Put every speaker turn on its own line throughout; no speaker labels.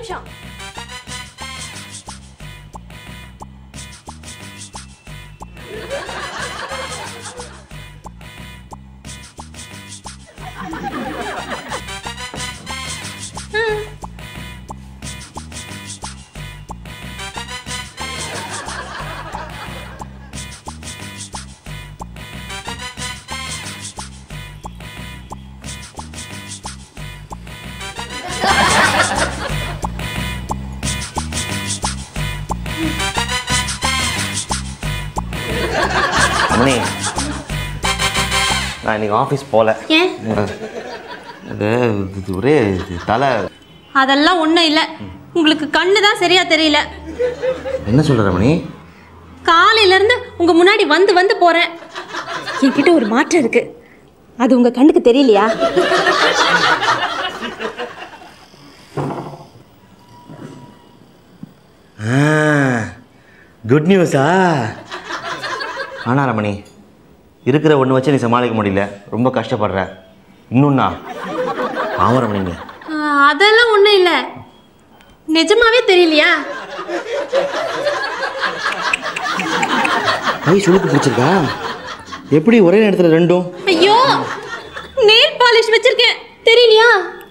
நிமிஷம்
அம்மனி நான் இன்னைக்கு ஆஃபீஸ் போகல
ஏன்
அது இது ஒரே இது தலை
அதெல்லாம் ஒண்ணும் இல்ல உங்களுக்கு கண்ணு தான் சரியா தெரியல
என்ன சொல்கிற ரமணி
காலையில இருந்து உங்க முன்னாடி வந்து வந்து போறேன் என்கிட்ட ஒரு மாற்றம் இருக்கு அது உங்க கண்ணுக்கு தெரியலையா
குட் நியூஸா ஆனால் ரமணி இருக்கிற ஒன்று வச்சு நீ சமாளிக்க முடியல ரொம்ப கஷ்டப்படுற இன்னொன்னா ஆமாம் ரமணி நீ
ஆஹ், அதெல்லாம் ஒண்ணும் இல்ல நிஜமாவே தெரியலையா
கை சுளுக்கு பிடிச்சிருக்கா எப்படி ஒரே நேரத்தில் ரெண்டும்
ஐயோ நெயில் பாலிஷ் வச்சிருக்கேன் தெரியலையா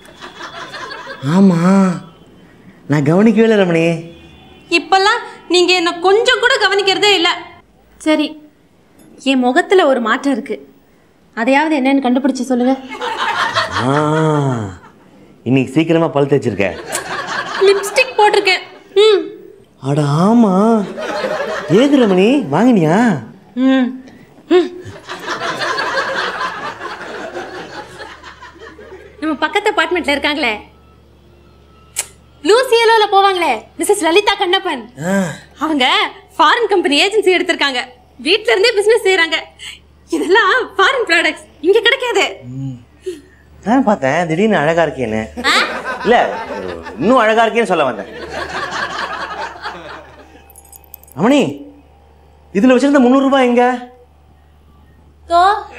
ஆமாம் நான் கவனிக்கவே இல்லை ரமணி
இப்பெல்லாம் நீங்க என்ன கொஞ்சம் கூட கவனிக்கிறதே இல்ல சரி என் முகத்துல ஒரு மாற்றம் இருக்கு அதையாவது என்னன்னு கண்டுபிடிச்சு சொல்லுங்க
ஆ இன்னைக்கு சீக்கிரமாக பல் தேய்ச்சிருக்க
லிப்ஸ்டிக் போட்டிருக்கேன் ம்
அட ஆமா ஏது ரமணி வாங்கினியா
ம் ம். நம்ம பக்கத்து அபார்ட்மெண்ட்ல இருக்காங்களே லூசியலோல போவாங்களே மிஸ்ஸஸ் லலிதா கண்ணப்பன் அவங்க ஃபாரின் கம்பெனி ஏஜென்சி எடுத்திருக்காங்க வீட்ல இருந்தே பிசினஸ் செய்யறாங்க இதெல்லாம் ஃபாரின் ப்ராடக்ட்ஸ் இங்க கிடைக்காது
நான் பார்த்தேன் திடீர்னு அழகா இருக்கேன்னு இல்ல இன்னும் அழகா இருக்கேன்னு சொல்ல வந்தேன் ரமணி இதுல வச்சிருந்த முந்நூறு ரூபாய் எங்க
தோ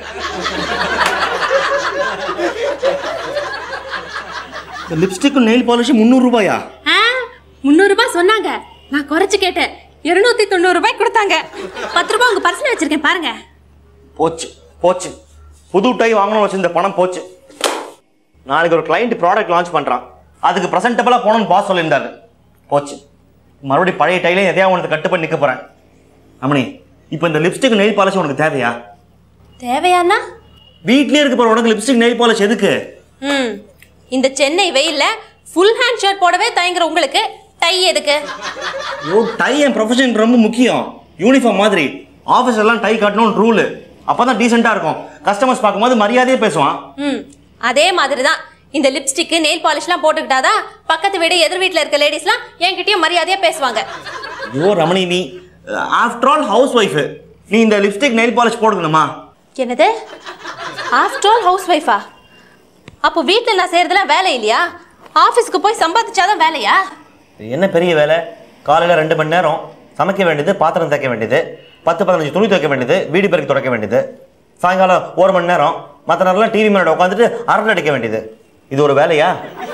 லிப்ஸ்டிக்கும் நெயில் பாலிஷும் முந்நூறு ரூபாயா
ஆ முந்நூறு ரூபாய் சொன்னாங்க நான் குறைச்சு கேட்டேன் இருநூத்தி தொண்ணூறு ரூபாய் கொடுத்தாங்க பத்து ரூபாய் உங்க பர்சனல் வச்சிருக்கேன் பாருங்க
போச்சு போச்சு புது டை வாங்கணும்னு வச்சிருந்த பணம் போச்சு நாளைக்கு ஒரு கிளைண்ட் ப்ராடக்ட் லான்ச் பண்றான் அதுக்கு ப்ரெசென்டபிளா போகணும்னு பாஸ் சொல்லியிருந்தாரு போச்சு மறுபடியும் பழைய டைலே எதையா உனக்கு கட்டு பண்ணி நிற்க போறேன் ரமணி இப்போ இந்த லிப்ஸ்டிக் நெயில் பாலிஷ் உனக்கு தேவையா
தேவையானா
வீட்லயே இருக்க போற உனக்கு லிப்ஸ்டிக் நெயில் பாலிஷ் எதுக்கு
ம் இந்த சென்னை வெயில்ல ஃபுல் ஹேண்ட் ஷர்ட் போடவே தயங்குற உங்களுக்கு டை எதுக்கு
ஐயோ டை என் ப்ரொஃபஷன் ரொம்ப முக்கியம் யூனிஃபார்ம் மாதிரி ஆஃபீஸ் எல்லாம் டை கட்டணும்னு ரூலு அப்பதான் டீசெண்டா இருக்கும் கஸ்டமர்ஸ் பார்க்கும்போது மரியாதையே பேசுவான்
ம் அதே மாதிரி தான் இந்த லிப்ஸ்டிக் நெயில் பாலிஷ்லாம் போட்டுக்கிட்டாதான் பக்கத்து வீடு எதிர் வீட்டில் இருக்க லேடிஸ்லாம் என்கிட்டயும் மரியாதையா பேசுவாங்க
ஐயோ ரமணி நீ ஆஃப்டர் ஆல் ஹவுஸ் ஒய்ஃபு நீ இந்த லிப்ஸ்டிக் நெயில் பாலிஷ் போட்டுக்கணுமா
என்னது ஆஃப்டர் ஆல் ஹவுஸ் ஒய்ஃபா அப்போ வீட்டில் நான் செய்யறதுலாம் வேலை இல்லையா ஆஃபீஸ்க்கு போய் சம்பாதிச்சாதான் வேலையா
என்ன பெரிய வேலை காலையில் ரெண்டு மணி நேரம் சமைக்க வேண்டியது பாத்திரம் தைக்க வேண்டியது பத்து பதினஞ்சு துணி துவைக்க வேண்டியது வீடு பெருக்கி துடைக்க வேண்டியது சாயங்காலம் ஒரு மணி நேரம் மற்ற நேரம்லாம் டிவி மேலே உட்காந்துட்டு அரட்டை அடிக்க வேண்டியது இது ஒரு வேலையா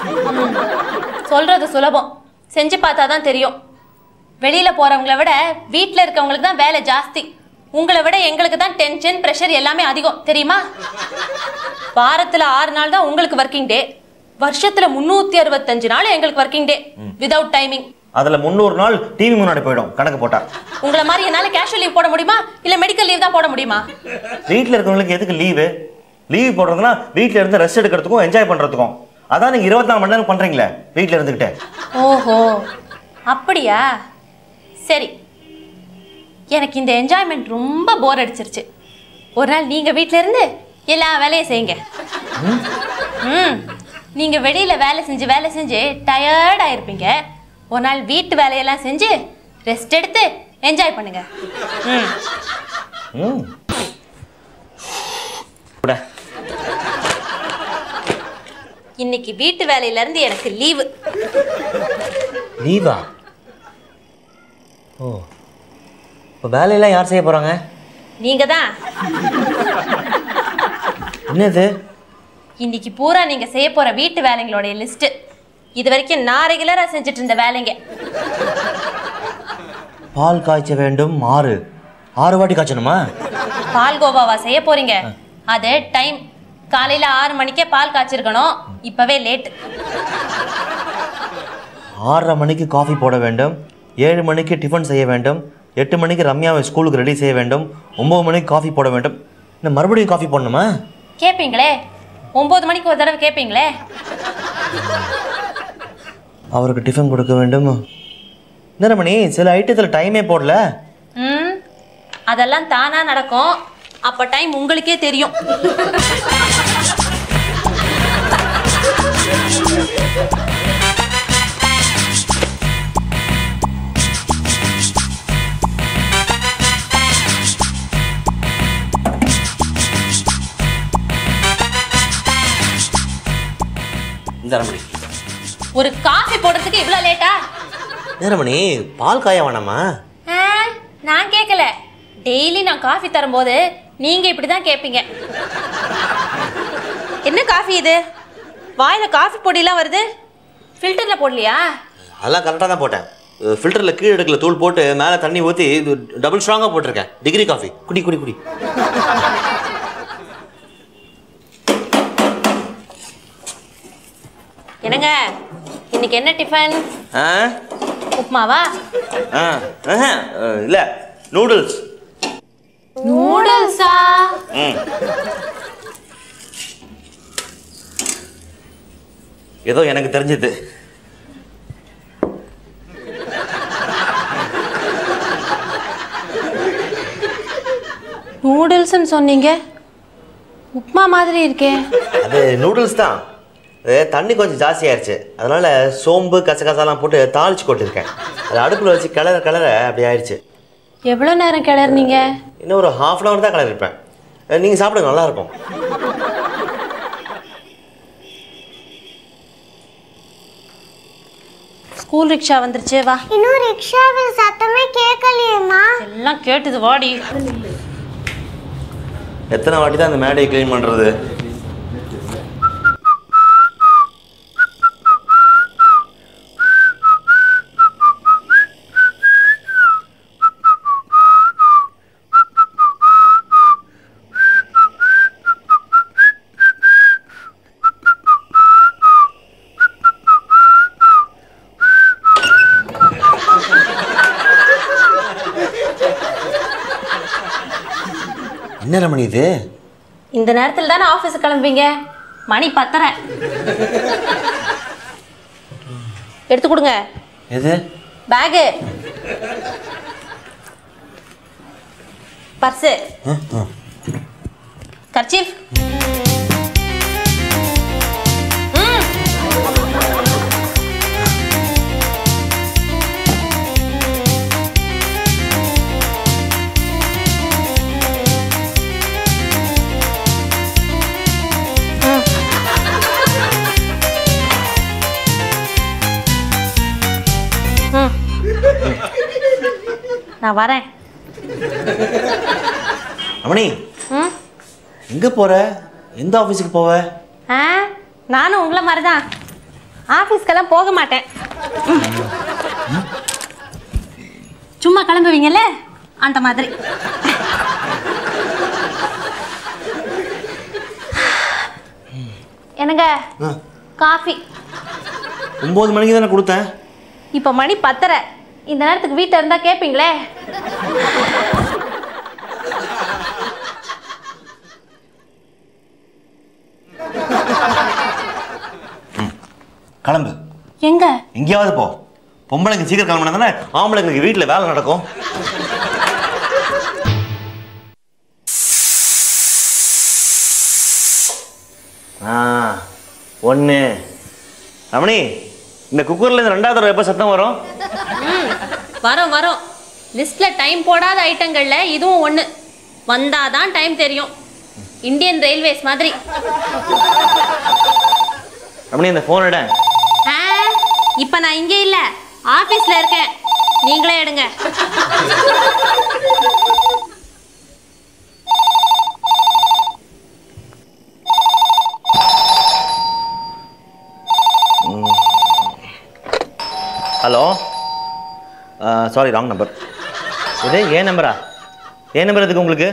சொல்றது சுலபம் செஞ்சு பார்த்தா தான் தெரியும் வெளியில போறவங்கள விட வீட்டில் இருக்கவங்களுக்கு தான் வேலை ஜாஸ்தி உங்களை விட எங்களுக்கு தான் டென்ஷன் ப்ரெஷர் எல்லாமே அதிகம் தெரியுமா வாரத்துல ஆறு நாள் தான் உங்களுக்கு ஒர்க்கிங் டே வருஷத்துல முன்னூத்தி அறுபத்தஞ்சு நாள் எங்களுக்கு ஒர்க்கிங் டே விதவுட் டைமிங்
அதில் முந்நூறு நாள் டிவி முன்னாடி போயிடும் கணக்கு போட்டா
உங்களை மாதிரி என்னால கேஷுவல் லீவ் போட முடியுமா இல்ல மெடிக்கல் லீவ் தான் போட முடியுமா
வீட்டில் இருக்கவங்களுக்கு எதுக்கு லீவு லீவ் போடுறதுனா வீட்டில் இருந்து ரெஸ்ட் எடுக்கிறதுக்கும் என்ஜாய் பண்ணுறதுக்கும் அதான் நீங்கள் இருபத்தி நாலு மணி நேரம் பண்ணுறீங்களே வீட்டில் இருந்துக்கிட்டே
ஓஹோ அப்படியா சரி எனக்கு இந்த என்ஜாய்மெண்ட் ரொம்ப போர் அடிச்சிருச்சு ஒரு நாள் நீங்க வீட்ல இருந்து எல்லா வேலையும் செய்யுங்க ம் நீங்க வெளியில வேலை செஞ்சு வேலை செஞ்சு டயர்ட் ஆயிருப்பீங்க ஒரு நாள் வீட்டு வேலையெல்லாம் செஞ்சு ரெஸ்ட் எடுத்து என்ஜாய் பண்ணுங்க ம்
ம் கூட
இன்னைக்கு வீட்டு வேலையில இருந்து எனக்கு லீவு
லீவா ஓ இப்போ வேலையெல்லாம் யார் செய்ய போகிறாங்க
நீங்க தான்
என்னது
இன்னைக்கு பூரா நீங்க செய்ய போற வீட்டு வேலைங்களுடைய லிஸ்ட் இது வரைக்கும் நான் ரெகுலரா செஞ்சுட்டு இருந்த வேலைங்க
பால் காய்ச்ச வேண்டும் ஆறு ஆறு வாட்டி காய்ச்சணுமா
பால் கோவாவா செய்ய போறீங்க அது டைம் காலையில ஆறு மணிக்கே பால் காய்ச்சிருக்கணும் இப்பவே லேட்
ஆறரை மணிக்கு காஃபி போட வேண்டும் ஏழு மணிக்கு டிஃபன் செய்ய வேண்டும் எட்டு மணிக்கு ரம்யாவை ஸ்கூலுக்கு ரெடி செய்ய வேண்டும் ஒம்பது மணிக்கு காஃபி போட வேண்டும் இன்னும் மறுபடியும் காஃபி போடணுமா
கேட்பீங்களே ஒன்பது மணிக்கு ஒரு தடவை கேட்பீங்களே
அவருக்கு டிஃபன் கொடுக்க வேண்டும் மணி சில ஐட்டத்தில் டைமே போடல
ம் அதெல்லாம் தானா நடக்கும் அப்ப டைம் உங்களுக்கே தெரியும்
இந்த ரமணி
ஒரு காஃபி போடுறதுக்கு இவ்வளோ லேட்டா
நேரமணி பால் காய வேணாமா
ஆ, நான் கேட்கல டெய்லி நான் காஃபி தரும்போது நீங்க இப்படி தான் கேட்பீங்க என்ன காஃபி இது வாயில காஃபி பொடியெல்லாம் வருது ஃபில்டர்ல போடலையா
அதெல்லாம் கரெக்டாக தான் போட்டேன் ஃபில்டரில் கீழே எடுக்கல தூள் போட்டு மேலே தண்ணி ஊற்றி இது டபுள் ஸ்ட்ராங்காக போட்டிருக்கேன் டிகிரி காஃபி குடி குடி குடி
என்னங்க இன்னைக்கு என்ன டிஃபன்
ஆ
உப்மாவா
ஆ இல்லை நூடுல்ஸ்
நூடுல்ஸா
ம் ஏதோ எனக்கு தெரிஞ்சது
நூடுல்ஸ்னு சொன்னீங்க உப்மா மாதிரி இருக்கே
அது நூடுல்ஸ் தான் அது தண்ணி கொஞ்சம் ஜாஸ்தியாயிருச்சு அதனால சோம்பு கசகசாலாம் போட்டு தாளிச்சு கொட்டிருக்கேன் அது அடுப்பில் வச்சு கிளற கிளற அப்படி ஆயிடுச்சு
எவ்வளோ நேரம் கிளறுனீங்க
இன்னும் ஒரு ஹாஃப் அன் ஹவர் தான் கிளறிருப்பேன் நீங்கள் சாப்பிடுங்க நல்லா இருக்கும்
ஸ்கூல் ரிக்ஷா வந்துருச்சு வா
இன்னும் ரிக்ஷாவில் சத்தமே கேட்கலையேம்மா
எல்லாம் கேட்டுது வாடி
எத்தனை வாட்டி தான் அந்த மேடையை க்ளீன் பண்ணுறது என்ன ரமணி இது
இந்த நேரத்தில் தானே ஆஃபீஸுக்கு கிளம்புவீங்க மணி பத்தரை எடுத்து கொடுங்க
எது
பேகு பர்ஸு கர்ச்சீஃப் நான் வரேன்
ரமணி
ம்
எங்கே போகிற எந்த ஆஃபீஸுக்கு போவ
ஆ நானும் உங்களை மாதிரி தான் ஆஃபீஸ்க்கெல்லாம் போக மாட்டேன் சும்மா கிளம்புவீங்கல்ல அந்த மாதிரி என்னங்க
ஆ
காஃபி
ஒம்பது மணிக்கு தானே கொடுத்தேன்
இப்போ மணி பத்தரை இந்த நேரத்துக்கு வீட்டில் இருந்தால் கேட்பீங்களே
கிளம்பு
எங்க
எங்கேயாவது போ பொம்பளைங்க சீக்கிரம் கிளம்புனா தானே ஆம்பளைங்களுக்கு வீட்டில் வேலை நடக்கும் ஆ ஒன்று ரமணி இந்த குக்கரில் இந்த ரெண்டாவது தடவை எப்போ சத்தம் வரும்
ம் வரோம் வரோம் லிஸ்ட்டில் டைம் போடாத ஐட்டங்களில் இதுவும் ஒன்று வந்தாதான் டைம் தெரியும் இந்தியன் ரயில்வேஸ் மாதிரி
ரமணி இந்த ஃபோன் எட
ஆ இப்போ நான் இங்கே இல்லை ஆஃபீஸில் இருக்கேன் நீங்களே எடுங்க
ஹலோ சாரி ராங் நம்பர் இது ஏன் நம்பரா ஏன் நம்பர் எதுக்கு உங்களுக்கு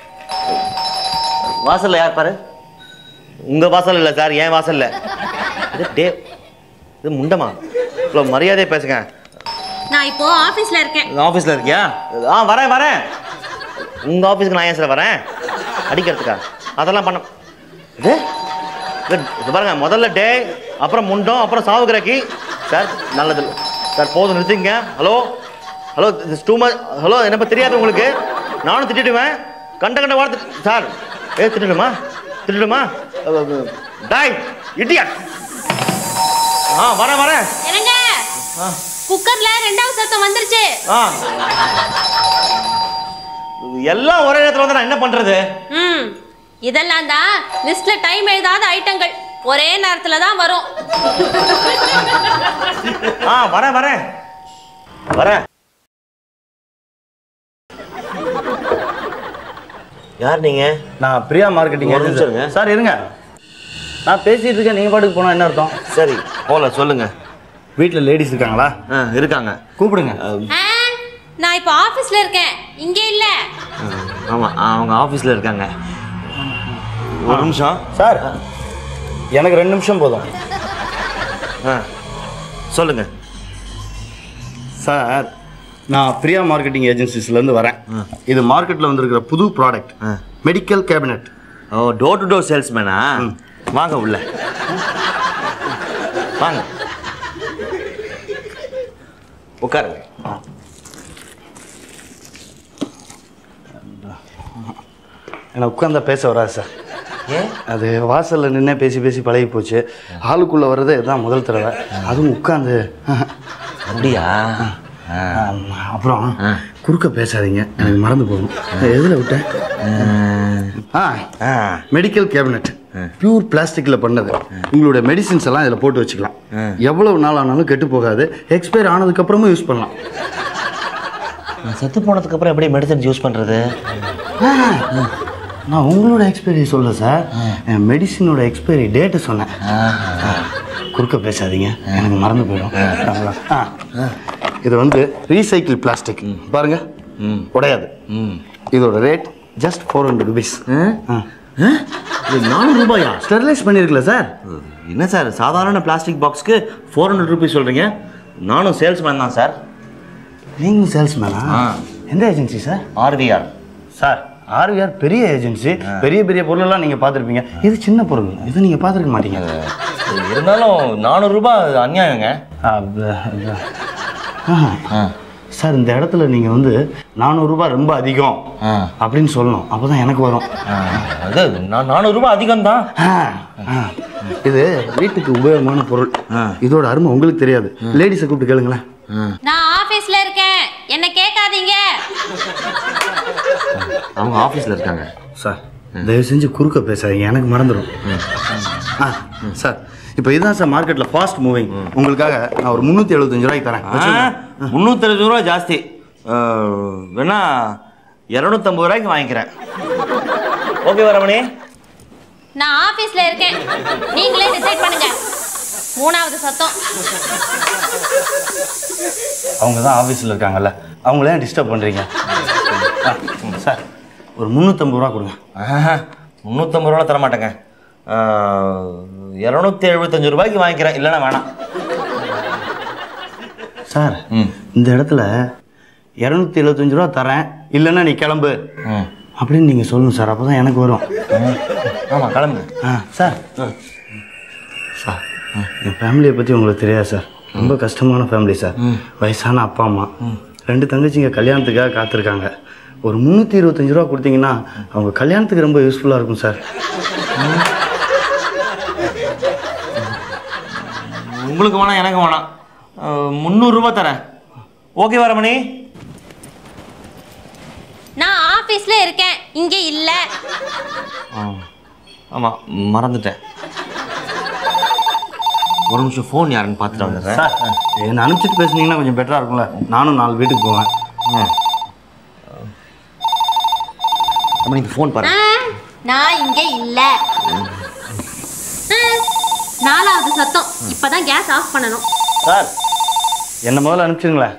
வாசல்ல யார் பாரு உங்க வாசல் இல்லை சார் ஏன் வாசல் இல்லை இது டே இது முண்டமா இவ்வளோ மரியாதையை பேசுங்க
நான் இப்போ ஆபீஸ்ல இருக்கேன்
ஆஃபீஸில் இருக்கியா ஆ வரேன் வரேன் உங்கள் ஆஃபீஸுக்கு நான் ஏன் சார் வரேன் அடிக்கிறதுக்கா அதெல்லாம் பண்ண இது இது இது பாருங்க முதல்ல டே அப்புறம் முண்டம் அப்புறம் சாவுகிரக்கி சார் நல்லது சார் போதும் நிறுத்திங்க hello hello this too much hello என்னப்பா தெரியாது உங்களுக்கு நானும் திட்டிடுவேன் கண்ட கண்ட வார்த்தை சார் ஏ திட்டுடுமா திட்டுடுமா டாய் இட்டியா ஆ வரேன் வரேன்
என்னங்க குக்கர்ல ரெண்டாவது சத்தம் வந்துருச்சு
ஆ எல்லாம் ஒரே நேரத்தில் வந்து நான் என்ன பண்றது
ம் இதெல்லாம் தான் லிஸ்ட்ல டைம் எழுதாத ஐட்டங்கள் ஒரே நேரத்துல தான் வரும்
ஆ வரேன் வரேன் வரேன் யார் நீங்க
நான் பிரியா மார்க்கெட்டிங்
ஒரு நிமிஷம் இருங்க.
சார் இருங்க நான் பேசிட்டு இருக்கேன் நீங்க பாட்டுக்கு போனா என்ன அர்த்தம்
சரி போல சொல்லுங்க
வீட்டில் லேடிஸ் இருக்காங்களா
ஆ இருக்காங்க
கூப்பிடுங்க
ஆ, நான் இப்போ ஆபீஸ்ல இருக்கேன் இங்க இல்ல
ஆ, ஆமா அவங்க ஆஃபீஸில் இருக்காங்க ஒரு நிமிஷம்
சார் எனக்கு ரெண்டு நிமிஷம் போதும்
ஆ சொல்லுங்க
சார் நான் பிரியா மார்க்கெட்டிங் ஏஜென்சிஸ்லேருந்து வரேன் இது மார்க்கெட்டில் வந்திருக்கிற புது ப்ராடக்ட்
ஆ.
மெடிக்கல் கேபினட்
ஓ டோர் டு டோர் சேல்ஸ்மேனா வாங்க உள்ள வாங்க உட்காருங்க
எனக்கு உட்காந்தா பேச வராது சார்
ஏன்
அது வாசலில் நின்னே பேசி பேசி பழகி போச்சு ஹாலுக்குள்ளே வர்றதே இதுதான் முதல் தடவை அதுவும் உட்காந்து
அப்படியா
அப்புறம் குறுக்க பேசாதீங்க எனக்கு மறந்து போகும் எதில் விட்டேன் ஆ
ஆ
மெடிக்கல் கேபினட் பியூர் பிளாஸ்டிக்கில் பண்ணது உங்களுடைய மெடிசின்ஸ் எல்லாம் இதில் போட்டு வச்சுக்கலாம் எவ்வளவு நாள் ஆனாலும் கெட்டு போகாது எக்ஸ்பயர் ஆனதுக்கப்புறமும் யூஸ் பண்ணலாம்
செத்து போனதுக்கு அப்புறம் எப்படி மெடிசன் யூஸ் பண்றது
நான் உங்களோட எக்ஸ்பைரி சொல்ல சார் என் மெடிசினோட எக்ஸ்பைரி டேட்டு சொன்னேன் குறுக்க பேசாதீங்க எனக்கு மறந்து போயிடும் சரிங்களா? ஆ. இது வந்து ரீசைக்கிள் பிளாஸ்டிக் பாருங்க உடையாது இதோட rate just four hundred rupees
இது நானூறு ரூபாயா
ஸ்டெர்லைஸ் பண்ணியிருக்கல சார்
என்ன சார் சாதாரண பிளாஸ்டிக் பாக்ஸ்க்கு ஃபோர் ஹண்ட்ரட் ருபீஸ் சொல்றீங்க நானும் சேல்ஸ்மேன் தான் சார்
நீங்களும் சேல்ஸ்மேனா
ஆ.
எந்த agency sir
RVR
sir RVR பெரிய ஏஜென்சி பெரிய பெரிய பொருளெல்லாம் நீங்கள் பார்த்துருப்பீங்க இது சின்ன பொருள் இது நீங்கள் பார்த்துருக்க மாட்டீங்க
இருந்தாலும் நானூறு ரூபாய் அநியாயங்க
அப்ப- அப்ப- ஆஹா. சார் இந்த இடத்துல நீங்கள் வந்து நானூறுரூபா ரொம்ப அதிகம் அப்படின்னு சொல்லணும் அப்போ தான் எனக்கு வரும்
அது நான் நானூறு ரூபாய் அதிகம் தான்
ஆ, ஆ. இது வீட்டுக்கு உபயோகமான பொருள் இதோட அருமை உங்களுக்கு தெரியாது லேடிஸை கூப்பிட்டு கேளுங்களேன்
நான் ஆபீஸ்ல இருக்கேன் என்ன கேட்காதீங்க
அவங்க ஆஃபீஸில் இருக்காங்க
சார் தயவு செஞ்சு குறுக்க பேசாதீங்க எனக்கு மறந்துடும் ஆ சார் இப்போ இதுதான் சார் மார்க்கெட்டில் ஃபாஸ்ட் மூவிங் உங்களுக்காக நான் ஒரு முந்நூற்றி எழுபத்தஞ்சு ரூபாய்க்கு தரேன் வச்சுக்கோங்க.
முந்நூற்றஞ்சு ரூபா ஜாஸ்தி ஆ, வேணா இரநூத்தம்பது ரூபாய்க்கு வாங்கிக்கிறேன் ஓகே வரமணி
நான் ஆபீஸ்ல இருக்கேன் நீங்களே டிசைட் பண்ணுங்க மூணாவது சத்தம்
அவங்க தான் ஆஃபீஸில் இருக்காங்கல்ல அவங்கள ஏன் டிஸ்டர்ப் பண்ணுறீங்க சார் ஒரு முந்நூற்றம்பது ரூபா கொடுங்க
முந்நூற்றம்பது ரூபா தர மாட்டேங்க இரநூத்தி எழுபத்தஞ்சு ரூபாய்க்கு வாங்கிக்கிறேன் இல்லைன்னா வேணாம்
சார் இந்த இடத்துல இரநூத்தி எழுபத்தஞ்சு ரூபா தரேன் இல்லைன்னா நீ கிளம்பு
ம்
அப்படின்னு நீங்கள் சொல்லணும் சார் அப்போ தான் எனக்கு வரும்
ஆமாம் கிளம்பு
ஆ சார் சார் என் ஃபேமிலியை பற்றி உங்களுக்கு தெரியாது சார் ரொம்ப கஷ்டமான ஃபேமிலி சார் வயசான அப்பா அம்மா ரெண்டு தங்கச்சிங்க கல்யாணத்துக்காக காத்திருக்காங்க ஒரு முந்நூற்றி இருபத்தஞ்சு ரூபா கொடுத்தீங்கன்னா அவங்க கல்யாணத்துக்கு ரொம்ப யூஸ்ஃபுல்லாக இருக்கும் சார்
உங்களுக்கு வேணாம் எனக்கு வேணாம் முந்நூறுரூபா தரேன் ஓகே வரமணி
நான் ஆபீஸ்ல இருக்கேன் இங்க இல்ல
ஆமாம் மறந்துட்டேன் ஒரு நிமிஷம் ஃபோன் யாருன்னு பார்த்துட்டு வந்துடுறேன்
சார் என்னை அனுப்பிச்சிட்டு பேசுனீங்கன்னா கொஞ்சம் பெட்டராக இருக்கும்ல நானும் நாலு வீட்டுக்கு போவேன்
ரமணிக்கு ஃபோன் பாரு
ஆ, நான் இங்க இல்ல ஆ, நாலாவது சத்தம் இப்பதான் கேஸ் ஆஃப் பண்ணணும்
சார் என்ன முதல்ல அனுப்பிச்சிருங்களேன்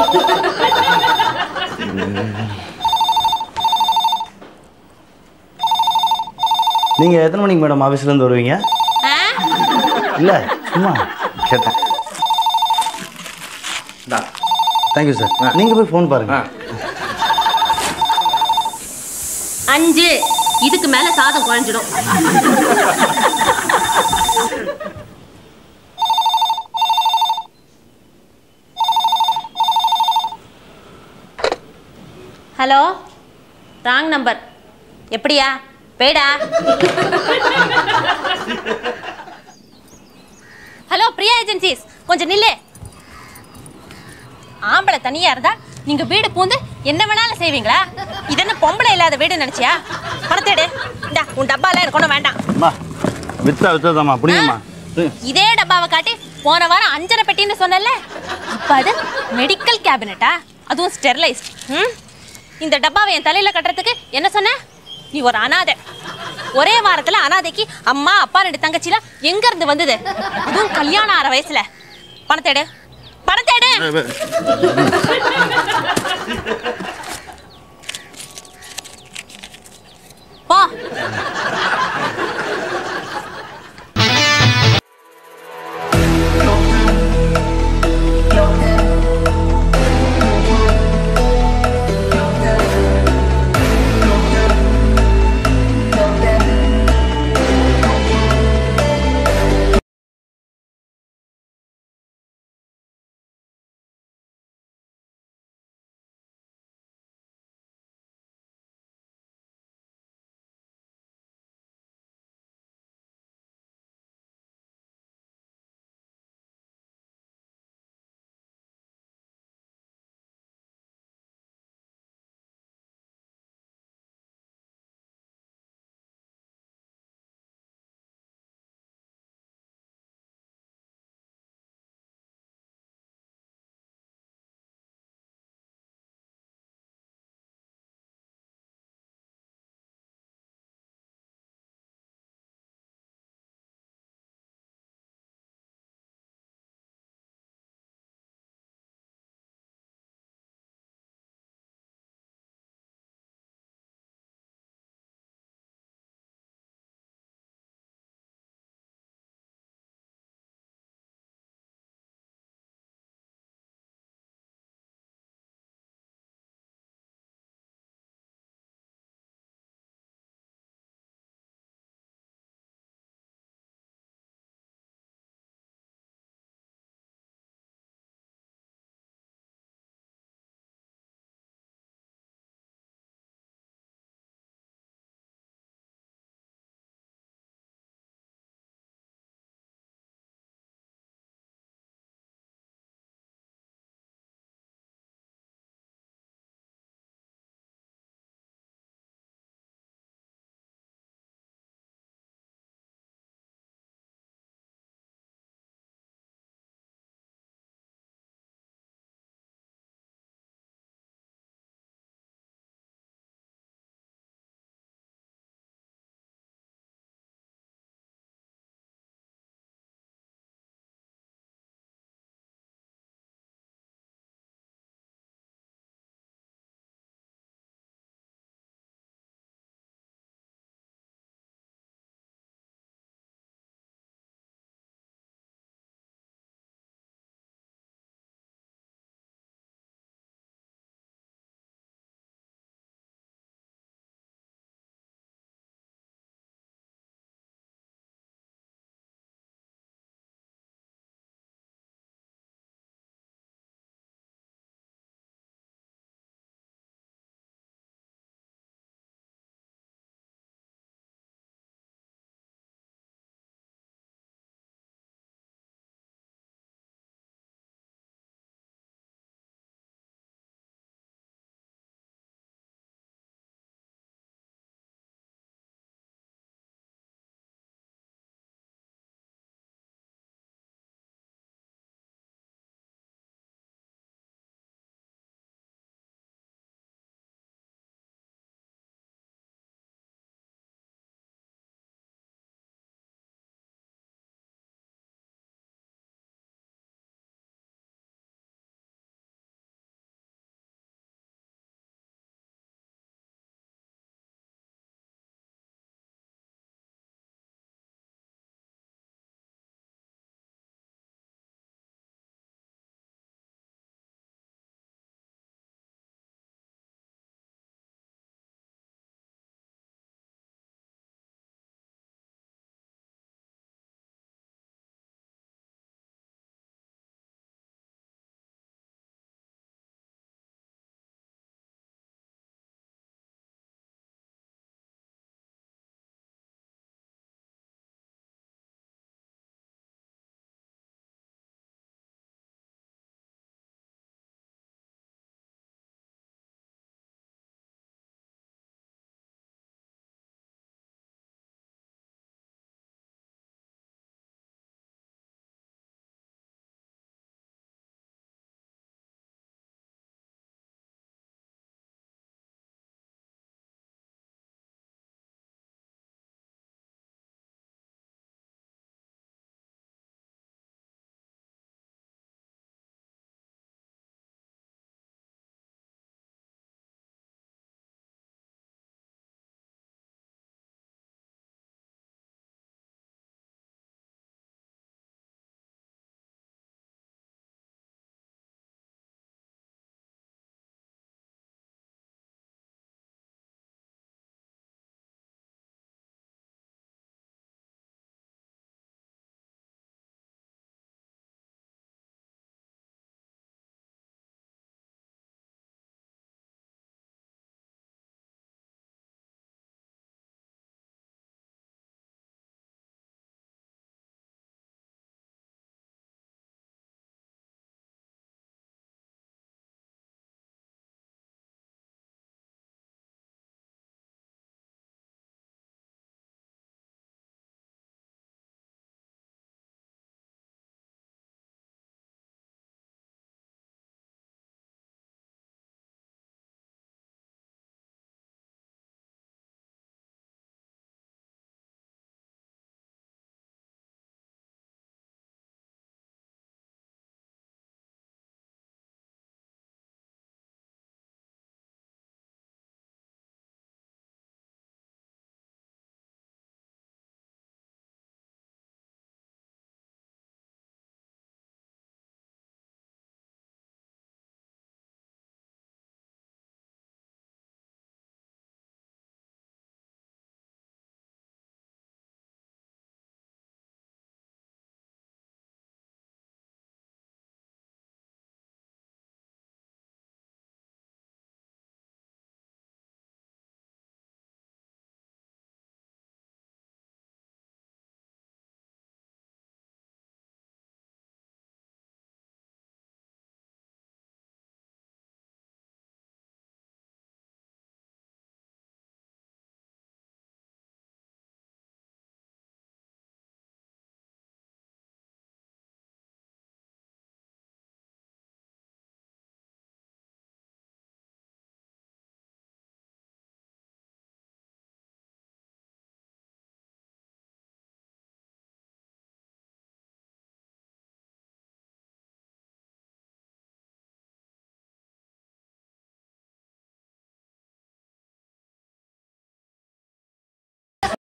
நீங்க எத்தனை மணிக்கு மேடம் ஆஃபீஸ்ல இருந்து வருவீங்க
ஆ?
இல்ல சும்மா கேட்டேன்
இந்தா.
தேங்க்யூ சார் நீங்க போய் ஃபோன் பாருங்க
ஆ.
அஞ்சு இதுக்கு மேல சாதம் குழஞ்சிடும் ஹலோ ராங் நம்பர் எப்படியா பேடா ஹலோ பிரியா ஏஜென்சிஸ் கொஞ்சம் நில்லு ஆம்பளை தனியா இருந்தா நீங்க வீடு பூந்து என்ன வேணாலும் செய்வீங்களா இது என்ன பொம்பளை இல்லாத வீடு நினைச்சியா பணத்தேடு இந்தா உன் டப்பால எனக்கு ஒன்றும் வேண்டாம்
அம்மா வித்தா வித்தாதாம்மா புரியுமா
இதே டப்பாவை காட்டி போன வாரம் அஞ்சரை பெட்டின்னு சொன்னல இப்ப அது மெடிக்கல் கேபினட்டா அதுவும் ஸ்டெர்லைஸ்ட் ம் இந்த டப்பாவை என் தலையில கட்டுறதுக்கு என்ன சொன்ன நீ ஒரு அனாதை ஒரே வாரத்துல அனாதைக்கு அம்மா அப்பா ரெண்டு தங்கச்சிலாம் எங்க இருந்து வந்தது அதுவும் கல்யாணம் ஆற வயசுல பணத்தேடு பணத்தேடு போ